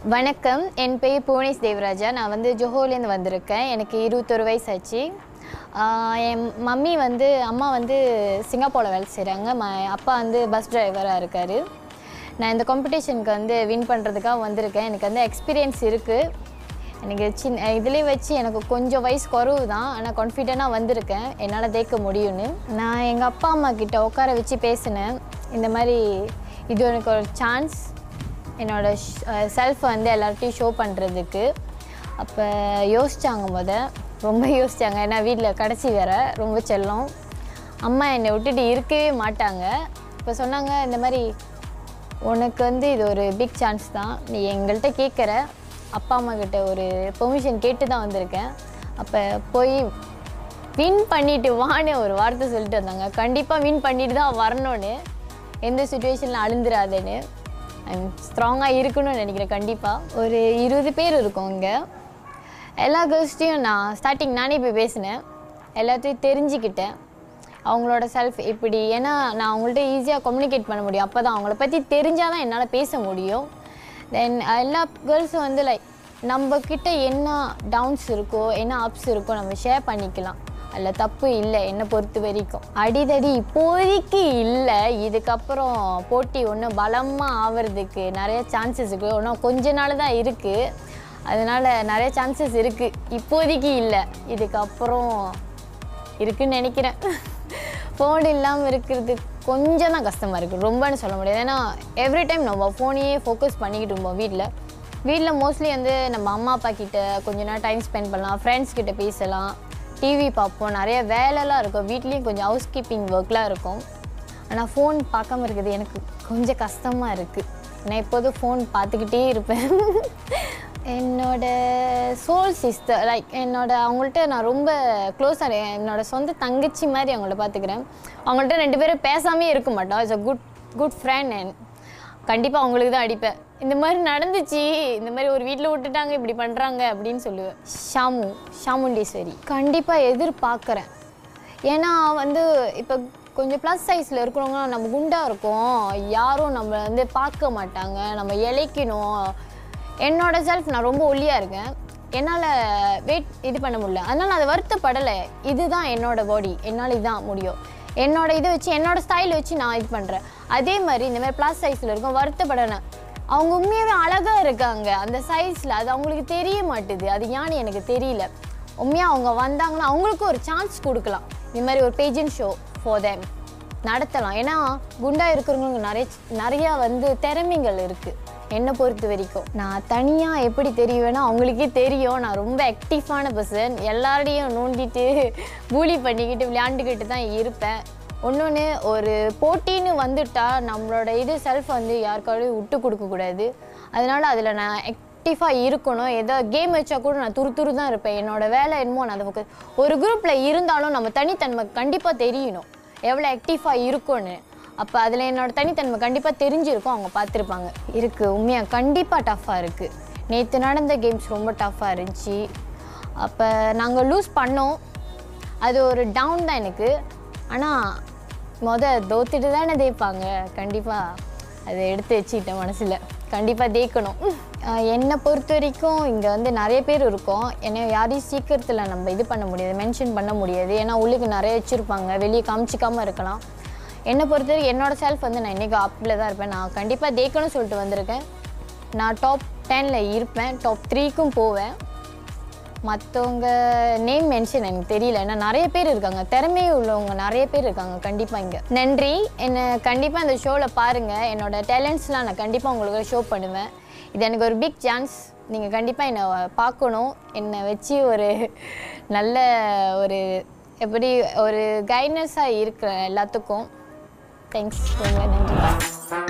வணக்கம் என் பெயர் புவனேஷ் தேவராஜா நான் வந்து ஜொஹோலேருந்து வந்திருக்கேன் எனக்கு இருபத்தொரு வயசு ஆச்சு ஆஹ் என் மம்மி வந்து அம்மா வந்து சிங்கப்பூரில் வேலை செய்கிறாங்க ம அப்பா வந்து பஸ் டிரைவராக இருக்கார் நான் இந்த காம்படிஷனுக்கு வந்து வின் பண்ணுறதுக்காக வந்திருக்கேன் எனக்கு வந்து எக்ஸ்பீரியன்ஸ் இருக்குது எனக்கு சின்ன இதுலேயே வச்சு எனக்கு கொஞ்சம் வயசு குறவு தான் ஆனால் கான்ஃபிடெண்ட்டாக வந்திருக்கேன் என்னால் தேக்க முடியும்னு நான் எங்கள் அப்பா அம்மா கிட்ட உட்கார வச்சு பேசினேன் இந்த மாதிரி இது எனக்கு ஒரு சான்ஸ் என்னோட செல்ஃபை வந்து எல்லார்ட்டையும் ஷோ பண்ணுறதுக்கு அப்போ யோசிச்சாங்க முத ரொம்ப யோசிச்சாங்க ஏன்னா வீட்டில் கடைசி வேற ரொம்ப செல்லம் அம்மா என்னை விட்டுட்டு இருக்கவே மாட்டாங்க இப்போ சொன்னாங்க இந்த மாதிரி உனக்கு வந்து இது ஒரு பிக் சான்ஸ் தான் நீ எங்கள்கிட்ட கேட்குற அப்பா அம்மா கிட்ட ஒரு பெர்மிஷன் கேட்டு தான் வந்திருக்கேன் அப்போ போய் வின் பண்ணிட்டு வான்னு ஒரு வார்த்தை சொல்லிட்டு வந்தாங்க கண்டிப்பாக வின் பண்ணிட்டு தான் வரணும்னு எந்த சுச்சுவேஷனில் அழுந்துராதேன்னு ஐம் ஸ்ட்ராங்காக இருக்கணும்னு நினைக்கிறேன் கண்டிப்பாக ஒரு இருபது பேர் இருக்கோம் இங்கே எல்லா கேர்ள்ஸ்டையும் நான் ஸ்டார்டிங் நானே போய் பேசினேன் எல்லாத்தையும் தெரிஞ்சுக்கிட்டேன் அவங்களோட செல்ஃப் எப்படி ஏன்னா நான் அவங்கள்ட்ட ஈஸியாக கம்யூனிகேட் பண்ண முடியும் அப்போ தான் அவங்கள பற்றி தெரிஞ்சால் தான் என்னால் பேச முடியும் தென் எல்லா கேர்ள்ஸும் வந்து லைக் நம்ம கிட்ட என்ன டவுன்ஸ் இருக்கோ என்ன அப்ஸ் இருக்கோ நம்ம ஷேர் பண்ணிக்கலாம் அதில் தப்பு இல்லை என்னை பொறுத்த வரைக்கும் அடிதடி இப்போதைக்கு இல்லை இதுக்கப்புறம் போட்டி ஒன்றும் பலமாக ஆவறதுக்கு நிறைய சான்சஸ் இருக்குது இன்னும் கொஞ்ச நாள் தான் இருக்குது அதனால் நிறைய சான்சஸ் இருக்குது இப்போதைக்கு இல்லை இதுக்கப்புறம் இருக்குன்னு நினைக்கிறேன் ஃபோன் இல்லாமல் இருக்கிறது கொஞ்சம் தான் கஷ்டமாக இருக்குது ரொம்பன்னு சொல்ல முடியாது ஏன்னா எவ்ரி டைம் நம்ம ஃபோனையே ஃபோக்கஸ் பண்ணிக்கிட்டு இருப்போம் வீட்டில் வீட்டில் மோஸ்ட்லி வந்து நம்ம அம்மா அப்பா கிட்ட கொஞ்ச நேரம் டைம் ஸ்பெண்ட் பண்ணலாம் ஃப்ரெண்ட்ஸ் கிட்ட பேசலாம் டிவி பார்ப்போம் நிறைய வேலைலாம் இருக்கும் வீட்லேயும் கொஞ்சம் ஹவுஸ் கீப்பிங் ஒர்க்லாம் இருக்கும் ஆனால் ஃபோன் பார்க்காம இருக்கிறது எனக்கு கொஞ்சம் கஷ்டமாக இருக்குது நான் எப்போதும் ஃபோன் பார்த்துக்கிட்டே இருப்பேன் என்னோட சோல் சிஸ்டர் லைக் என்னோட அவங்கள்ட்ட நான் ரொம்ப க்ளோஸாக என்னோட சொந்த தங்கச்சி மாதிரி அவங்கள்ட்ட பார்த்துக்கிறேன் அவங்கள்ட்ட ரெண்டு பேரும் பேசாமே இருக்க மாட்டோம் it's a good good friend and கண்டிப்பாக அவங்களுக்கு தான் அடிப்பேன் இந்த மாதிரி நடந்துச்சு இந்த மாதிரி ஒரு வீட்டில் விட்டுட்டாங்க இப்படி பண்ணுறாங்க அப்படின்னு சொல்லுவேன் ஷாமு ஷாமுண்டீஸ்வரி கண்டிப்பாக எதிர்பார்க்குறேன் ஏன்னா வந்து இப்போ கொஞ்சம் ப்ளஸ் சைஸில் இருக்கிறவங்க நம்ம குண்டாக இருக்கோம் யாரும் நம்ம வந்து பார்க்க மாட்டாங்க நம்ம இழைக்கணும் என்னோட செல்ஃப் நான் ரொம்ப ஒல்லியாக இருக்கேன் என்னால் வெயிட் இது பண்ண முடியல அதனால் நான் அதை வருத்தப்படலை இதுதான் என்னோட பாடி என்னால் இதுதான் முடியும் என்னோட இதை வச்சு என்னோட ஸ்டைல் வச்சு நான் இது பண்ணுறேன் அதே மாதிரி இந்த மாதிரி ப்ளஸ் சைஸில் இருக்கும் வருத்தப்படலை அவங்க உண்மையாகவே அழகாக இருக்காங்க அந்த சைஸில் அது அவங்களுக்கு தெரிய மாட்டுது அது ஏன்னு எனக்கு தெரியல உண்மையாக அவங்க வந்தாங்கன்னா அவங்களுக்கும் ஒரு சான்ஸ் கொடுக்கலாம் இந்த மாதிரி ஒரு பேஜன் ஷோ ஃபார் தேம் நடத்தலாம் ஏன்னா குண்டா இருக்கிறவங்களுக்கு நிறைய நிறையா வந்து திறமைகள் இருக்குது என்னை பொறுத்த வரைக்கும் நான் தனியாக எப்படி தெரியுவேன்னா அவங்களுக்கே தெரியும் நான் ரொம்ப ஆக்டிவான பர்சன் எல்லாரையும் நோண்டிட்டு பூலி பண்ணிக்கிட்டு விளையாண்டுக்கிட்டு தான் இருப்பேன் இன்னொன்று ஒரு போட்டின்னு வந்துட்டா நம்மளோட இது செல்ஃப் வந்து யாருக்காலையும் விட்டு கொடுக்கக்கூடாது அதனால அதில் நான் ஆக்டிவாக இருக்கணும் ஏதோ கேம் வச்சா கூட நான் துரு துரு தான் இருப்பேன் என்னோட வேலை என்னமோ நான் அதை focus- ஒரு குரூப்பில் இருந்தாலும் நம்ம தனித்தன்மை கண்டிப்பாக தெரியணும் எவ்வளோ ஆக்டிவாக இருக்கும்னு அப்போ அதில் என்னோட தனித்தன்மை கண்டிப்பாக தெரிஞ்சிருக்கும் அவங்க பார்த்துருப்பாங்க இருக்குது உண்மையாக கண்டிப்பாக டஃப்பாக இருக்குது நேற்று நடந்த கேம்ஸ் ரொம்ப டஃப்பாக இருந்துச்சு அப்போ நாங்கள் லூஸ் பண்ணோம் அது ஒரு டவுன் தான் எனக்கு ஆனால் மொத தோத்துட்டு தானே தேய்ப்பாங்க கண்டிப்பாக அதை எடுத்து வச்சுக்கிட்டேன் மனசில் கண்டிப்பாக தேய்க்கணும் அஹ் என்னை பொறுத்த வரைக்கும் இங்கே வந்து நிறைய பேர் இருக்கோம் என்னை யாரையும் சீக்கிரத்தில் நம்ம இது பண்ண முடியாது மென்ஷன் பண்ண முடியாது ஏன்னா உள்ளுக்கு நிறைய வச்சுருப்பாங்க வெளியே காமிச்சிக்காமல் இருக்கலாம் என்னை பொறுத்த வரைக்கும் என்னோட செல்ஃப் வந்து நான் இன்றைக்கி அப்பில் தான் இருப்பேன் நான் கண்டிப்பாக தேய்க்கணும்னு சொல்லிட்டு வந்திருக்கேன் நான் டாப் டெனில் இருப்பேன் டாப் த்ரீக்கும் போவேன் மற்றவங்க நேம் மென்ஷன் எனக்கு தெரியல ஏன்னா நிறைய பேர் இருக்காங்க திறமை உள்ளவங்க நிறைய பேர் இருக்காங்க கண்டிப்பாக இங்கே நன்றி என்னை கண்டிப்பாக இந்த ஷோவில் பாருங்கள் என்னோட டேலண்ட்ஸ்லாம் நான் கண்டிப்பாக உங்களுக்கு ஷோ பண்ணுவேன் இது எனக்கு ஒரு பிக் சான்ஸ் நீங்கள் கண்டிப்பாக என்னை பார்க்கணும் என்னை வச்சு ஒரு நல்ல ஒரு எப்படி ஒரு கைட்னஸாக இருக்கிற எல்லாத்துக்கும் தேங்க்ஸ் ரொம்ப நன்றி